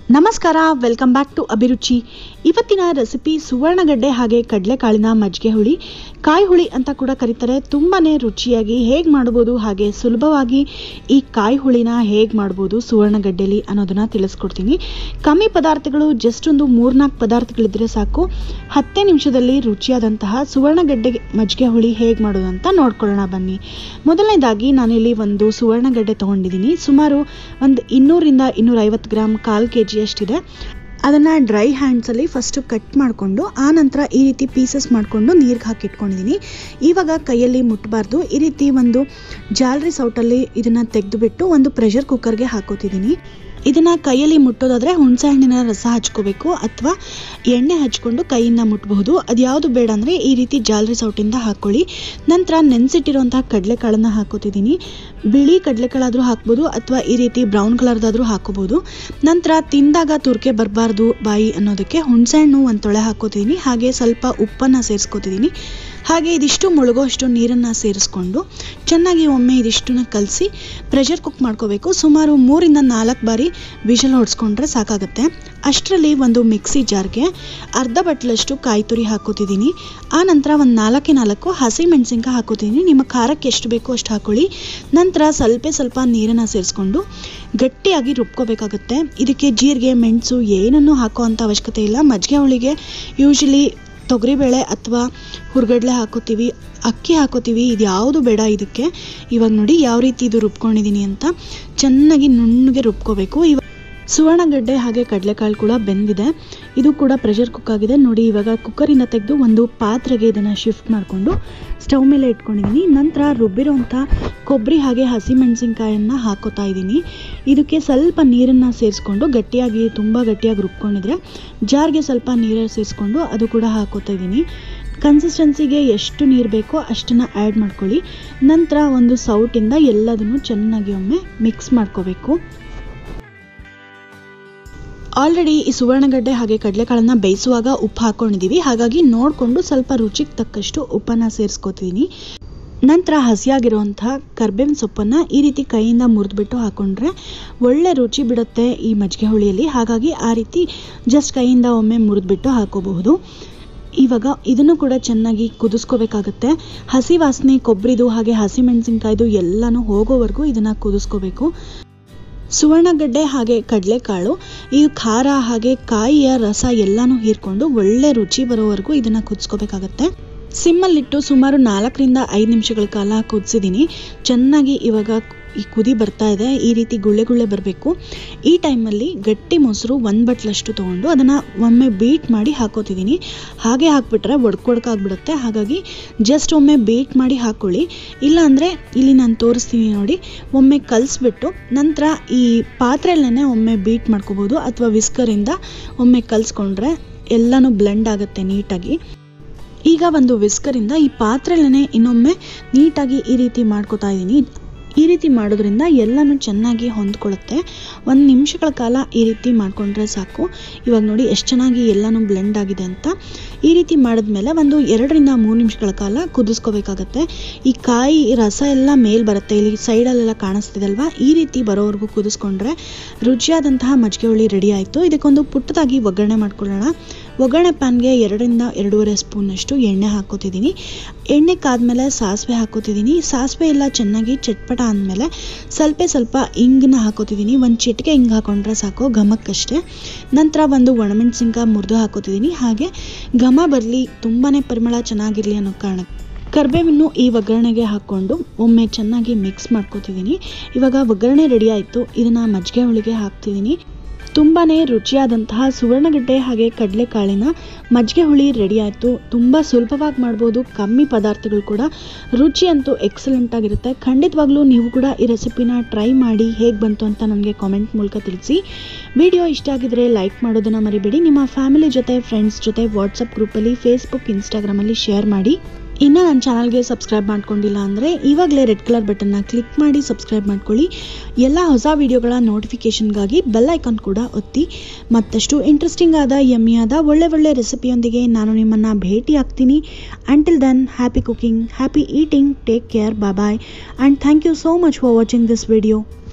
ನಮಸ್ಕಾರ welcome back to ಅಭಿರುಚಿ ಇವತ್ತಿನ ರೆಸಿಪಿ ಸುವರ್ಣಗಡ್ಡೆ ಹಾಗೆ ಕಡಲೆಕಾಳಿನ ಮಜ್ಜಿಗೆ ಹುಳಿ ಕಾಯಿ ಹುಳಿ ಅಂತ ಕೂಡ ಕರೀತಾರೆ ತುಂಬಾ ರುಚಿಯಾಗಿ ಹೇಗೆ ಮಾಡ್ಬೋದು ಹಾಗೆ ಸುಲಭವಾಗಿ ಈ ಕಾಯಿ ಹುಳಿನ ಹೇಗೆ ಮಾಡ್ಬೋದು ಸುವರ್ಣಗಡ್ಡೆಲಿ ಅನ್ನೋದನ್ನ ತಿಳಿಸ್ಕೊಡ್ತೀನಿ ಕಮ್ಮಿ ಪದಾರ್ಥಗಳು ಜಸ್ಟ್ ಒಂದು ಮೂರ್ನಾಲ್ಕು ಪದಾರ್ಥಗಳಿದ್ರೆ ಸಾಕು ಹತ್ತೇ ನಿಮಿಷದಲ್ಲಿ ರುಚಿಯಾದಂತಹ ಸುವರ್ಣಗಡ್ಡೆ ಮಜ್ಜಿಗೆ ಹುಳಿ ಹೇಗೆ ಮಾಡೋದು ಅಂತ ನೋಡ್ಕೊಳ್ಳೋಣ ಬನ್ನಿ ಮೊದಲನೇದಾಗಿ ನಾನಿಲ್ಲಿ ಒಂದು ಸುವರ್ಣಗಡ್ಡೆ ತೊಗೊಂಡಿದ್ದೀನಿ ಸುಮಾರು ಒಂದು ಇನ್ನೂರಿಂದ ಇನ್ನೂರೈವತ್ತು ಗ್ರಾಮ್ ಕಾಲು ಕೆ ಜಿಯಷ್ಟಿದೆ ಅದನ್ನು ಡ್ರೈ ಹ್ಯಾಂಡ್ಸಲ್ಲಿ ಫಸ್ಟು ಕಟ್ ಮಾಡಿಕೊಂಡು ಆನಂತರ ಈ ರೀತಿ ಪೀಸಸ್ ಮಾಡಿಕೊಂಡು ನೀರಿಗೆ ಹಾಕಿ ಇಟ್ಕೊಂಡಿದ್ದೀನಿ ಇವಾಗ ಕೈಯಲ್ಲಿ ಮುಟ್ಟಬಾರ್ದು ಈ ರೀತಿ ಒಂದು ಜಾಲರಿ ಸೌಟಲ್ಲಿ ಇದನ್ನು ತೆಗೆದುಬಿಟ್ಟು ಒಂದು ಪ್ರೆಷರ್ ಕುಕ್ಕರ್ಗೆ ಹಾಕೋತಿದ್ದೀನಿ ಇದನ್ನು ಕೈಯಲ್ಲಿ ಮುಟ್ಟೋದಾದರೆ ಹುಣಸೆ ಹಣ್ಣಿನ ರಸ ಹಚ್ಕೋಬೇಕು ಅಥವಾ ಎಣ್ಣೆ ಹಚ್ಕೊಂಡು ಕೈಯಿಂದ ಮುಟ್ಟಬಹುದು ಅದು ಯಾವುದು ಬೇಡ ಅಂದರೆ ಈ ರೀತಿ ಜಾಲರಿ ಸೌಟಿಂದ ಹಾಕ್ಕೊಳ್ಳಿ ನಂತರ ನೆನೆಸಿಟ್ಟಿರುವಂತಹ ಕಡಲೆಕಾಳನ್ನು ಹಾಕೋತಿದ್ದೀನಿ ಬಿಳಿ ಕಡಲೆಕಾಳಾದರೂ ಹಾಕ್ಬೋದು ಅಥವಾ ಈ ರೀತಿ ಬ್ರೌನ್ ಕಲರ್ದಾದರೂ ಹಾಕೋಬೋದು ನಂತರ ತಿಂದಾಗ ತುರ್ಕೆ ಬರಬಾರ್ದು ಬಾಯಿ ಅನ್ನೋದಕ್ಕೆ ಹುಣಸೆಹಣ್ಣು ಒಂದು ತೊಳೆ ಹಾಕೋತಿದ್ದೀನಿ ಹಾಗೆ ಸ್ವಲ್ಪ ಉಪ್ಪನ್ನು ಸೇರಿಸ್ಕೋತಿದ್ದೀನಿ ಹಾಗೆ ಇದಿಷ್ಟು ಮುಳುಗೋಷ್ಟು ನೀರನ್ನು ಸೇರಿಸ್ಕೊಂಡು ಚೆನ್ನಾಗಿ ಒಮ್ಮೆ ಇದಿಷ್ಟನ್ನ ಕಲಸಿ ಪ್ರೆಷರ್ ಕುಕ್ ಮಾಡ್ಕೋಬೇಕು ಸುಮಾರು ಮೂರಿಂದ ನಾಲ್ಕು ಬಾರಿ ವಿಷಲ್ ಹೊಡ್ಸ್ಕೊಂಡ್ರೆ ಸಾಕಾಗುತ್ತೆ ಅಷ್ಟರಲ್ಲಿ ಒಂದು ಮಿಕ್ಸಿ ಜಾರ್ಗೆ ಅರ್ಧ ಬಟ್ಲಷ್ಟು ಕಾಯಿ ತುರಿ ಹಾಕೋತಿದ್ದೀನಿ ಆ ನಂತರ ಒಂದು ನಾಲ್ಕೇ ನಾಲ್ಕು ಹಸಿ ಮೆಣಸಿನ್ಕಾಯಿ ಹಾಕೋತಿದ್ದೀನಿ ನಿಮ್ಮ ಖಾರಕ್ಕೆ ಎಷ್ಟು ಬೇಕೋ ಅಷ್ಟು ಹಾಕೊಳ್ಳಿ ನಂತರ ಸ್ವಲ್ಪ ಸ್ವಲ್ಪ ನೀರನ್ನು ಸೇರಿಸ್ಕೊಂಡು ಗಟ್ಟಿಯಾಗಿ ರುಬ್ಕೋಬೇಕಾಗುತ್ತೆ ಇದಕ್ಕೆ ಜೀರಿಗೆ ಮೆಣಸು ಏನನ್ನೂ ಹಾಕೋ ಅಂಥ ಅವಶ್ಯಕತೆ ಇಲ್ಲ ಮಜ್ಜಿಗೆ ಹುಳಿಗೆ ಯೂಶಲಿ ತೊಗರಿಬೇಳೆ ಅಥವಾ ಹುರ್ಗಡ್ಲೆ ಹಾಕೋತೀವಿ ಅಕ್ಕಿ ಹಾಕೋತೀವಿ ಇದು ಯಾವುದು ಬೇಡ ಇದಕ್ಕೆ ಇವಾಗ ನೋಡಿ ಯಾವ ರೀತಿ ಇದು ರುಬ್ಕೊಂಡಿದ್ದೀನಿ ಅಂತ ಚೆನ್ನಾಗಿ ನುಣ್ಣಗೆ ರುಬ್ಕೋಬೇಕು ಇವಾಗ ಸುವರ್ಣಗಡ್ಡೆ ಹಾಗೆ ಕಡಲೆಕಾಳು ಕೂಡ ಬೆಂದಿದೆ ಇದು ಕೂಡ ಪ್ರೆಷರ್ ಕುಕ್ ಆಗಿದೆ ನೋಡಿ ಇವಾಗ ಕುಕ್ಕರಿಂದ ತೆಗೆದು ಒಂದು ಪಾತ್ರೆಗೆ ಇದನ್ನು ಶಿಫ್ಟ್ ಮಾಡಿಕೊಂಡು ಸ್ಟವ್ ಮೇಲೆ ಇಟ್ಕೊಂಡಿದ್ದೀನಿ ನಂತರ ರುಬ್ಬಿರೋಂಥ ಕೊಬ್ಬರಿ ಹಾಗೆ ಹಸಿಮೆಣಸಿನ್ಕಾಯನ್ನು ಹಾಕೋತಾ ಇದ್ದೀನಿ ಇದಕ್ಕೆ ಸ್ವಲ್ಪ ನೀರನ್ನು ಸೇರಿಸ್ಕೊಂಡು ಗಟ್ಟಿಯಾಗಿ ತುಂಬ ಗಟ್ಟಿಯಾಗಿ ರುಬ್ಕೊಂಡಿದ್ರೆ ಜಾರ್ಗೆ ಸ್ವಲ್ಪ ನೀರು ಸೇರಿಸ್ಕೊಂಡು ಅದು ಕೂಡ ಹಾಕೋತಾ ಇದ್ದೀನಿ ಕನ್ಸಿಸ್ಟೆನ್ಸಿಗೆ ಎಷ್ಟು ನೀರು ಬೇಕೋ ಅಷ್ಟನ್ನು ಆ್ಯಡ್ ಮಾಡ್ಕೊಳ್ಳಿ ನಂತರ ಒಂದು ಸೌಟಿಂದ ಎಲ್ಲದನ್ನು ಚೆನ್ನಾಗಿ ಒಮ್ಮೆ ಮಿಕ್ಸ್ ಮಾಡ್ಕೋಬೇಕು ಆಲ್ರೆಡಿ ಈ ಸುವರ್ಣಗಡ್ಡೆ ಹಾಗೆ ಕಡಲೆಕಾಳನ್ನ ಬೇಯಿಸುವಾಗ ಉಪ್ಪು ಹಾಕ್ಕೊಂಡಿದ್ದೀವಿ ಹಾಗಾಗಿ ನೋಡಿಕೊಂಡು ಸ್ವಲ್ಪ ರುಚಿಗೆ ತಕ್ಕಷ್ಟು ಉಪ್ಪನ್ನು ಸೇರಿಸ್ಕೋತೀನಿ ನಂತರ ಹಸಿಯಾಗಿರುವಂಥ ಕರ್ಬೇವಿನ ಸೊಪ್ಪನ್ನು ಈ ರೀತಿ ಕೈಯಿಂದ ಮುರಿದ್ಬಿಟ್ಟು ಹಾಕೊಂಡ್ರೆ ಒಳ್ಳೆ ರುಚಿ ಬಿಡುತ್ತೆ ಈ ಮಜ್ಜಿಗೆ ಹುಳಿಯಲ್ಲಿ ಹಾಗಾಗಿ ಆ ರೀತಿ ಜಸ್ಟ್ ಕೈಯಿಂದ ಒಮ್ಮೆ ಮುರಿದ್ಬಿಟ್ಟು ಹಾಕೋಬಹುದು ಇವಾಗ ಇದನ್ನು ಕೂಡ ಚೆನ್ನಾಗಿ ಕುದಿಸ್ಕೋಬೇಕಾಗತ್ತೆ ಹಸಿ ವಾಸನೆ ಕೊಬ್ಬರಿದು ಹಾಗೆ ಹಸಿ ಮೆಣಸಿನ್ಕಾಯ್ದು ಎಲ್ಲನೂ ಹೋಗೋವರೆಗೂ ಇದನ್ನು ಕುದಿಸ್ಕೋಬೇಕು ಸುವರ್ಣಗಡ್ಡೆ ಹಾಗೆ ಕಡಲೆಕಾಳು ಈ ಖಾರ ಹಾಗೆ ಕಾಯಿಯ ರಸ ಎಲ್ಲನೂ ಹೀರ್ಕೊಂಡು ಒಳ್ಳೆ ರುಚಿ ಬರೋವರೆಗೂ ಇದನ್ನು ಕುದಿಸ್ಕೋಬೇಕಾಗತ್ತೆ ಸಿಮ್ಮಲ್ಲಿಟ್ಟು ಸುಮಾರು ನಾಲ್ಕರಿಂದ ಐದು ನಿಮಿಷಗಳ ಕಾಲ ಕುದಿಸಿದ್ದೀನಿ ಚೆನ್ನಾಗಿ ಇವಾಗ ಈ ಕುದಿ ಬರ್ತಾ ಇದೆ ಈ ರೀತಿ ಗುಳ್ಳೆ ಗುಳ್ಳೆ ಬರಬೇಕು ಈ ಟೈಮಲ್ಲಿ ಗಟ್ಟಿ ಮೊಸರು ಒಂದು ಬಟ್ಲಷ್ಟು ತೊಗೊಂಡು ಅದನ್ನು ಒಮ್ಮೆ ಬೀಟ್ ಮಾಡಿ ಹಾಕೋತಿದ್ದೀನಿ ಹಾಗೆ ಹಾಕ್ಬಿಟ್ರೆ ಒಡ್ಕೊಡ್ಕಾಗ್ಬಿಡುತ್ತೆ ಹಾಗಾಗಿ ಜಸ್ಟ್ ಒಮ್ಮೆ ಬೀಟ್ ಮಾಡಿ ಹಾಕ್ಕೊಳ್ಳಿ ಇಲ್ಲ ಅಂದರೆ ಇಲ್ಲಿ ನಾನು ತೋರಿಸ್ತೀನಿ ನೋಡಿ ಒಮ್ಮೆ ಕಲಿಸ್ಬಿಟ್ಟು ನಂತರ ಈ ಪಾತ್ರೆಯಲ್ಲೇ ಒಮ್ಮೆ ಬೀಟ್ ಮಾಡ್ಕೋಬೋದು ಅಥವಾ ವಿಸ್ಕರಿಂದ ಒಮ್ಮೆ ಕಲಿಸ್ಕೊಂಡ್ರೆ ಎಲ್ಲನೂ ಬ್ಲೆಂಡ್ ಆಗುತ್ತೆ ನೀಟಾಗಿ ಈಗ ಒಂದು ವಿಸ್ಕರಿಂದ ಈ ಪಾತ್ರೆಲೇ ಇನ್ನೊಮ್ಮೆ ನೀಟಾಗಿ ಈ ರೀತಿ ಮಾಡ್ಕೋತಾ ಇದ್ದೀನಿ ಈ ರೀತಿ ಮಾಡೋದ್ರಿಂದ ಎಲ್ಲನೂ ಚೆನ್ನಾಗಿ ಹೊಂದ್ಕೊಳ್ಳುತ್ತೆ ಒಂದು ನಿಮಿಷಗಳ ಕಾಲ ಈ ರೀತಿ ಮಾಡಿಕೊಂಡ್ರೆ ಸಾಕು ಇವಾಗ ನೋಡಿ ಎಷ್ಟು ಚೆನ್ನಾಗಿ ಎಲ್ಲನೂ ಬ್ಲೆಂಡ್ ಆಗಿದೆ ಅಂತ ಈ ರೀತಿ ಮಾಡಿದ್ಮೇಲೆ ಒಂದು ಎರಡರಿಂದ ಮೂರು ನಿಮಿಷಗಳ ಕಾಲ ಕುದಿಸ್ಕೋಬೇಕಾಗತ್ತೆ ಈ ಕಾಯಿ ರಸ ಎಲ್ಲ ಮೇಲ್ ಬರುತ್ತೆ ಇಲ್ಲಿ ಸೈಡಲ್ಲೆಲ್ಲ ಕಾಣಿಸ್ತಿದೆ ಅಲ್ವಾ ಈ ರೀತಿ ಬರೋವರೆಗೂ ಕುದಿಸ್ಕೊಂಡ್ರೆ ರುಚಿಯಾದಂತಹ ಮಜ್ಜಿಗೆ ಹುಳಿ ರೆಡಿ ಆಯಿತು ಇದಕ್ಕೊಂದು ಪುಟ್ಟದಾಗಿ ಒಗ್ಗರಣೆ ಮಾಡ್ಕೊಳ್ಳೋಣ ಒಗ್ಗರಣೆ ಪ್ಯಾನ್ಗೆ ಎರಡರಿಂದ ಎರಡೂವರೆ ಸ್ಪೂನಷ್ಟು ಎಣ್ಣೆ ಹಾಕೋತಿದ್ದೀನಿ ಎಣ್ಣೆ ಕಾದ್ಮೇಲೆ ಸಾಸಿವೆ ಹಾಕೋತಿದ್ದೀನಿ ಸಾಸಿವೆ ಎಲ್ಲ ಚೆನ್ನಾಗಿ ಚಟ್ಪಟ ಅಂದಮೇಲೆ ಸ್ವಲ್ಪ ಸ್ವಲ್ಪ ಇಂಗನ್ನ ಹಾಕೋತಿದ್ದೀನಿ ಒಂದು ಚಿಟಿಕೆ ಹಿಂಗೆ ಹಾಕೊಂಡ್ರೆ ಸಾಕು ಘಮಕ್ಕಷ್ಟೇ ನಂತರ ಒಂದು ಒಣಮೆಣಸಿನ್ಕಾಯಿ ಮುರಿದು ಹಾಕೋತಿದ್ದೀನಿ ಹಾಗೆ ಘಮ ಬರಲಿ ತುಂಬಾ ಪರಿಮಳ ಚೆನ್ನಾಗಿರಲಿ ಅನ್ನೋ ಕಾರಣಕ್ಕೆ ಕರ್ಬೇವನ್ನು ಈ ಒಗ್ಗರಣೆಗೆ ಹಾಕ್ಕೊಂಡು ಒಮ್ಮೆ ಚೆನ್ನಾಗಿ ಮಿಕ್ಸ್ ಮಾಡ್ಕೋತಿದ್ದೀನಿ ಇವಾಗ ಒಗ್ಗರಣೆ ರೆಡಿ ಆಯಿತು ಇದನ್ನು ಮಜ್ಜಿಗೆ ಹುಳಿಗೆ ಹಾಕ್ತಿದ್ದೀನಿ ತುಂಬಾ ರುಚಿಯಾದಂತಹ ಸುವರ್ಣಗಡ್ಡೆ ಹಾಗೆ ಕಡಲೆಕಾಳಿನ ಮಜ್ಜಿಗೆ ಹುಳಿ ರೆಡಿ ಆಯಿತು ತುಂಬ ಸುಲಭವಾಗಿ ಮಾಡ್ಬೋದು ಕಮ್ಮಿ ಪದಾರ್ಥಗಳು ಕೂಡ ರುಚಿ ಅಂತೂ ಎಕ್ಸಲೆಂಟ್ ಆಗಿರುತ್ತೆ ಖಂಡಿತವಾಗ್ಲೂ ನೀವು ಕೂಡ ಈ ರೆಸಿಪಿನ ಟ್ರೈ ಮಾಡಿ ಹೇಗೆ ಬಂತು ಅಂತ ನನಗೆ ಕಾಮೆಂಟ್ ಮೂಲಕ ತಿಳಿಸಿ ವಿಡಿಯೋ ಇಷ್ಟ ಆಗಿದ್ರೆ ಲೈಕ್ ಮಾಡೋದನ್ನು ಮರಿಬೇಡಿ ನಿಮ್ಮ ಫ್ಯಾಮಿಲಿ ಜೊತೆ ಫ್ರೆಂಡ್ಸ್ ಜೊತೆ ವಾಟ್ಸಪ್ ಗ್ರೂಪಲ್ಲಿ ಫೇಸ್ಬುಕ್ ಇನ್ಸ್ಟಾಗ್ರಾಮಲ್ಲಿ ಶೇರ್ ಮಾಡಿ ಇನ್ನು ನನ್ನ ಚಾನಲ್ಗೆ ಸಬ್ಸ್ಕ್ರೈಬ್ ಮಾಡ್ಕೊಂಡಿಲ್ಲ ಅಂದರೆ ಇವಾಗಲೇ ರೆಡ್ ಕಲರ್ ಬಟನ್ನ ಕ್ಲಿಕ್ ಮಾಡಿ ಸಬ್ಸ್ಕ್ರೈಬ್ ಮಾಡ್ಕೊಳ್ಳಿ ಎಲ್ಲ ಹೊಸ ವಿಡಿಯೋಗಳ ನೋಟಿಫಿಕೇಷನ್ಗಾಗಿ ಬೆಲ್ ಐಕಾನ್ ಕೂಡ ಒತ್ತಿ ಮತ್ತಷ್ಟು ಇಂಟ್ರೆಸ್ಟಿಂಗ್ ಆದ ಯಮ್ಮಿಯಾದ ಒಳ್ಳೆ ಒಳ್ಳೆ ರೆಸಿಪಿಯೊಂದಿಗೆ ನಾನು ನಿಮ್ಮನ್ನು ಭೇಟಿ ಆಗ್ತೀನಿ until then happy cooking happy eating take care bye and thank you so much for watching this video